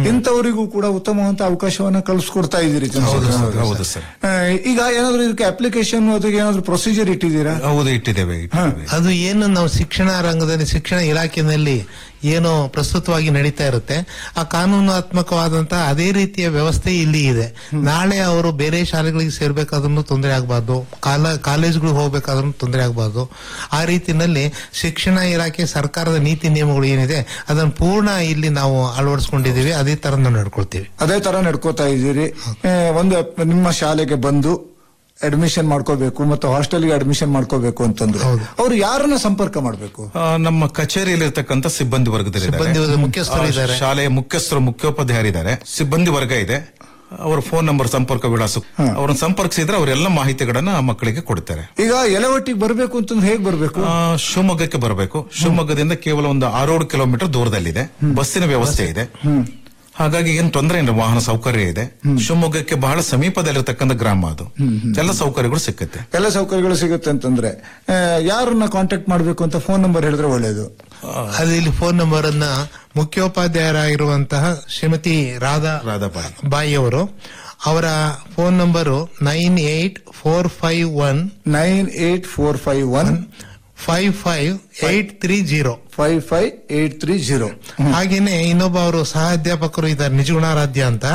ಇಂಥವರಿಗೂ ಕೂಡ ಉತ್ತಮವಾದ ಅವಕಾಶವನ್ನ ಕಲ್ಸ್ಕೊಡ್ತಾ ಇದ್ದೀರಿ ಚಂದ್ರಶೇಖರ್ ಅವರೇ. ಹೌದು ಸರ್ ಆ, ಈಗ ಏನಾದ್ರು ಇದಕ್ಕೆ ಅಪ್ಲಿಕೇಶನ್ ಅದಕ್ಕೆ ಏನಾದ್ರು ಪ್ರೊಸೀಜರ್ ಇಟ್ಟಿದ್ದೀರಾ ಹೌದು ಇಟ್ಟಿದ್ದೇವೆ ಇಟ್ಟಿದ್ದೇವೆ. ಅದು ಏನು ನಾವು ಶಿಕ್ಷಣ ರಂಗದಲ್ಲಿ ಶಿಕ್ಷಣ ಇಲಾಖೆಯಲ್ಲಿ ಏನು ಪ್ರಸ್ತುತವಾಗಿ ನಡೀತಾ ಇರುತ್ತೆ ಆ ಕಾನೂನಾತ್ಮಕವಾದಂತಹ ಅದೇ ರೀತಿಯ ವ್ಯವಸ್ಥೆ ಇಲ್ಲಿ ಇದೆ ನಾಳೆ ಅವರು ಬೇರೆ ಶಾಲೆಗಳಿಗೆ ಸೇರ್ಬೇಕಾದ್ರೂ ತೊಂದರೆ ಆಗಬಾರ್ದು ಕಾಲ ಕಾಲೇಜ್ಗಳಿಗೆ ಹೋಗ್ಬೇಕಾದ್ರೂ ತೊಂದರೆ ಆಗಬಾರ್ದು ಆ ರೀತಿನಲ್ಲಿ ಶಿಕ್ಷಣ ಇಲಾಖೆ ಸರ್ಕಾರದ ನೀತಿ ನಿಯಮಗಳು ಏನಿದೆ ಅದನ್ನು ಪೂರ್ಣ ಇಲ್ಲಿ ನಾವು ಅಳವಡಿಸ್ಕೊಂಡಿದ್ದೀವಿ ಅದೇ ತರ ನಾವು ನಡ್ಕೊಳ್ತೀವಿ ಅದೇ ತರ ನಡ್ಕೋತಾ ಇದ್ದೀರಿ ಆ, ಒಂದು ನಿಮ್ಮ ಶಾಲೆಗೆ ಬಂದು ಅಡ್ಮಿಷನ್ ಮಾಡ್ಕೋಬೇಕು ಮತ್ತು ಹಾಸ್ಟೆಲ್ಗೆ ಅಡ್ಮಿಷನ್ ಮಾಡ್ಕೋಬೇಕು ಅಂತಂದ್ರೆ ಅವ್ರು ಯಾರನ್ನ ಸಂಪರ್ಕ ಮಾಡಬೇಕು ಆ, ನಮ್ಮ ಕಚೇರಿಯಲ್ಲಿ ಇರ್ತಕ್ಕಂಥ ಸಿಬ್ಬಂದಿ ವರ್ಗದಲ್ಲಿ ಸಿಬ್ಬಂದಿ ವರ್ಗದ ಮುಖ್ಯಸ್ಥರು ಇದ್ದಾರೆ. ಶಾಲೆಯ ಮುಖ್ಯಸ್ಥರು ಮುಖ್ಯೋಪಾಧ್ಯಾಯರಿದ್ದಾರೆ ಸಿಬ್ಬಂದಿ ವರ್ಗ ಇದೆ ಅವರ ಫೋನ್ ನಂಬರ್ ಸಂಪರ್ಕ ವಿಳಾಸ ಅವರನ್ನು ಸಂಪರ್ಕಿಸಿದ್ರೆ ಅವರೆಲ್ಲ ಮಾಹಿತಿಗಳನ್ನ ಆ ಮಕ್ಕಳಿಗೆ ಕೊಡ್ತಾರೆ ಈಗ ಯಲವಟ್ಟಿಗೆ ಬರಬೇಕು ಅಂತಂದ್ರೆ ಹೇಗ್ ಬರಬೇಕು ಆ, ಶಿವಮೊಗ್ಗಕ್ಕೆ ಬರಬೇಕು ಶಿವಮೊಗ್ಗದಿಂದ ಕೇವಲ ಒಂದು ಆರೇಳು ಕಿಲೋಮೀಟರ್ ದೂರದಲ್ಲಿದೆ ಬಸ್ಸಿನ ವ್ಯವಸ್ಥೆ ಇದೆ ಹಾಗಾಗಿ ಏನ್ ತೊಂದರೆ ಇಲ್ಲ ವಾಹನ ಸೌಕರ್ಯ ಇದೆ ಶಿವಮೊಗ್ಗಕ್ಕೆ ಬಹಳ ಸಮೀಪದಲ್ಲಿರ್ತಕ್ಕಂಥ ಗ್ರಾಮ ಅದು ಎಲ್ಲ ಸೌಕರ್ಯಗಳು ಸಿಕ್ಕುತ್ತೆ ಎಲ್ಲ ಸೌಕರ್ಯಗಳು ಸಿಗುತ್ತೆ ಅಂತಂದ್ರೆ ಆ, ಯಾರನ್ನ ಕಾಂಟ್ಯಾಕ್ಟ್ ಮಾಡಬೇಕು ಅಂತ ಫೋನ್ ನಂಬರ್ ಹೇಳಿದ್ರೆ ಒಳ್ಳೇದು ಅದು ಇಲ್ಲಿ ಫೋನ್ ನಂಬರ್ ಅನ್ನ ಮುಖ್ಯೋಪಾಧ್ಯಾಯರಾಗಿರುವಂತಹ ಶ್ರೀಮತಿ ರಾಧಾ ರಾಧಾಬಾಯಿ ಬಾಯಿ ಅವರು ಅವರ phone number nine eight four five one nine eight four five one five five eight three zero five five eight three zero ಹಾಗೇನೆ ಇನ್ನೊಬ್ಬ ಅವರು ಸಹ ಅಧ್ಯಾಪಕರು ಇದ್ದಾರೆ ನಿಜಗುಣಾರಾಧ್ಯ ಅಂತ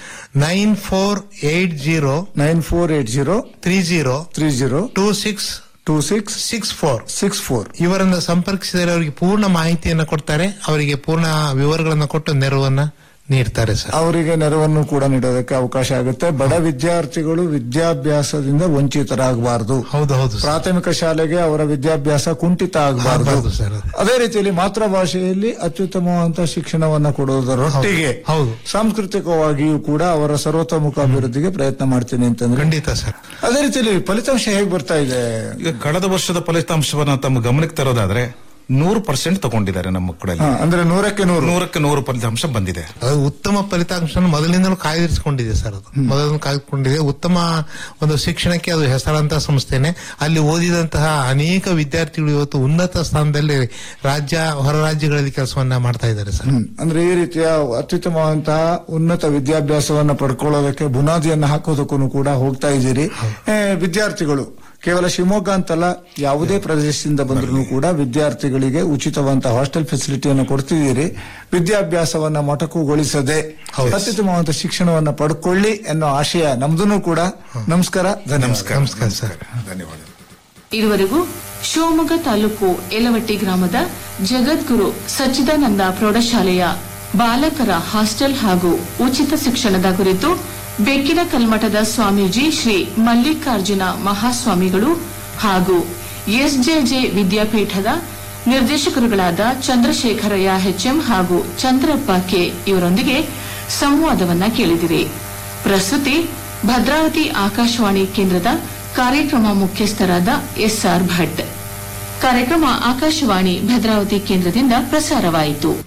nine four eight zero nine four eight zero three zero three zero two six two six six four six four ಇವರನ್ನ ಸಂಪರ್ಕಿಸಿದರೆ ಅವರಿಗೆ ಪೂರ್ಣ ಮಾಹಿತಿಯನ್ನು ಕೊಡ್ತಾರೆ ಅವರಿಗೆ ಪೂರ್ಣ ವಿವರಗಳನ್ನು ಕೊಟ್ಟು ನೆರವನ್ನ ನೀಡ್ತಾರೆ ಸರ್ ಅವರಿಗೆ ನೆರವನ್ನು ಕೂಡ ನೀಡೋದಕ್ಕೆ ಅವಕಾಶ ಆಗುತ್ತೆ ಬಡ ವಿದ್ಯಾರ್ಥಿಗಳು ವಿದ್ಯಾಭ್ಯಾಸದಿಂದ ವಂಚಿತರಾಗಬಾರದು ಹೌದು ಹೌದು ಸರ್. ಪ್ರಾಥಮಿಕ ಶಾಲೆಗೆ ಅವರ ವಿದ್ಯಾಭ್ಯಾಸ ಕುಂಠಿತ ಆಗ್ಬಾರ್ದು ಆಗಬಾರದು ಸರ್ ಅದು. ಅದೇ ರೀತಿಯಲ್ಲಿ ಮಾತೃಭಾಷೆಯಲ್ಲಿ ಅತ್ಯುತ್ತಮವಾದಂತಹ ಶಿಕ್ಷಣವನ್ನ ಕೊಡುವುದರೊಟ್ಟಿಗೆ ಹೌದು. ಸಾಂಸ್ಕೃತಿಕವಾಗಿಯೂ ಕೂಡ ಅವರ ಸರ್ವತೋಮುಖ ಅಭಿವೃದ್ಧಿಗೆ ಪ್ರಯತ್ನ ಮಾಡ್ತೀನಿ ಅಂತಂದ್ರೆ ಖಂಡಿತ ಸರ್ ಅದೇ ರೀತಿಯಲ್ಲಿ ಫಲಿತಾಂಶ ಹೇಗೆ ಬರ್ತಾ ಇದೆ ಈಗ ಕಳೆದ ವರ್ಷದ ಫಲಿತಾಂಶವನ್ನ ತಮ್ಮ ಗಮನಕ್ಕೆ ತರೋದಾದ್ರೆ ನೂರು ಪರ್ಸೆಂಟ್ ತಗೊಂಡಿದ್ದಾರೆ ನಮ್ಮ ಮಕ್ಕಳಲ್ಲಿ ಹಾ, ಅಂದ್ರೆ ನೂರಕ್ಕೆ ನೂರು ನೂರಕ್ಕೆ ನೂರು ಫಲಿತಾಂಶ ಬಂದಿದೆ ಅದು ಉತ್ತಮ ಫಲಿತಾಂಶ ಮೊದಲಿಂದಲೂ ಕಾಯ್ದಿರಿಸಿಕೊಂಡಿದೆ ಸರ್ ಅದು ಮೊದಲಿಂದ ಕಾಯ್ದುಕೊಂಡಿದೆ ಉತ್ತಮ ಒಂದು ಶಿಕ್ಷಣಕ್ಕೆ ಅದು ಹೆಸರಾಂತ ಸಂಸ್ಥೆನೆ ಅಲ್ಲಿ ಓದಿದಂತಹ ಅನೇಕ ವಿದ್ಯಾರ್ಥಿಗಳು ಇವತ್ತು ಉನ್ನತ ಸ್ಥಾನದಲ್ಲಿ ರಾಜ್ಯ ಹೊರ ರಾಜ್ಯಗಳಲ್ಲಿ ಕೆಲಸವನ್ನ ಮಾಡ್ತಾ ಇದ್ದಾರೆ ಸರ್ ಹ್ಮ್. ಅಂದ್ರೆ ಈ ರೀತಿಯ ಅತ್ಯುತ್ತಮವಾದಂತಹ ಉನ್ನತ ವಿದ್ಯಾಭ್ಯಾಸವನ್ನ ಪಡ್ಕೊಳ್ಳೋದಕ್ಕೆ ಬುನಾದಿಯನ್ನ ಹಾಕೋದಕ್ಕೂ ಕೂಡ ಹೋಗ್ತಾ ಇದ್ದೀರಿ ಏ, ವಿದ್ಯಾರ್ಥಿಗಳು ಕೇವಲ ಶಿವಮೊಗ್ಗ ಅಂತಲ್ಲ ಯಾವುದೇ ಪ್ರದೇಶದಿಂದ ಬಂದರೂ ಕೂಡ ವಿದ್ಯಾರ್ಥಿಗಳಿಗೆ ಉಚಿತವಂತ ಹಾಸ್ಟೆಲ್ ಫೆಸಿಲಿಟಿಯನ್ನು ಕೊಡ್ತಿದ್ದೀರಿ ವಿದ್ಯಾಭ್ಯಾಸವನ್ನ ಮೊಟಕುಗೊಳಿಸದೆ ಅತ್ಯುತ್ತಮವಾದ ಶಿಕ್ಷಣವನ್ನ ಪಡ್ಕೊಳ್ಳಿ ಅನ್ನೋ ಆಶಯ ನಮ್ದು ಕೂಡ ನಮಸ್ಕಾರ ಧನ್ಯವಾದ ನಮಸ್ಕಾರ ಸರ್ ಧನ್ಯವಾದ ಇದುವರೆಗೂ ಶಿವಮೊಗ್ಗ ತಾಲೂಕು ಯಲವಟ್ಟಿ ಗ್ರಾಮದ ಜಗದ್ಗುರು ಸಚ್ಚಿದಾನಂದ ಪ್ರೌಢಶಾಲೆಯ ಬಾಲಕರ ಹಾಸ್ಟೆಲ್ ಹಾಗೂ ಉಚಿತ ಶಿಕ್ಷಣದ ಕುರಿತು ಬೆಕ್ಕಿನ ಕಲ್ಮಠದ ಸ್ವಾಮೀಜಿ ಶ್ರೀ ಮಲ್ಲಿಕಾರ್ಜುನ ಮಹಾಸ್ವಾಮಿಗಳು ಹಾಗೂ ಎಸ್ಜೆಜೆ ವಿದ್ಯಾಪೀಠದ ನಿರ್ದೇಶಕರುಗಳಾದ ಚಂದ್ರಶೇಖರಯ್ಯ ಎಚ್ಎಂ ಹಾಗೂ ಚಂದ್ರಪ್ಪ ಕೆ ಇವರೊಂದಿಗೆ ಸಂವಾದವನ್ನ ಕೇಳಿದಿರಿ ಪ್ರಸ್ತುತಿ ಭದ್ರಾವತಿ ಆಕಾಶವಾಣಿ ಕೇಂದ್ರದ ಕಾರ್ಯಕ್ರಮ ಮುಖ್ಯಸ್ಥರಾದ ಎಸ್ಆರ್ ಭಟ್ ಕಾರ್ಯಕ್ರಮ ಆಕಾಶವಾಣಿ ಭದ್ರಾವತಿ ಕೇಂದ್ರದಿಂದ ಪ್ರಸಾರವಾಯಿತು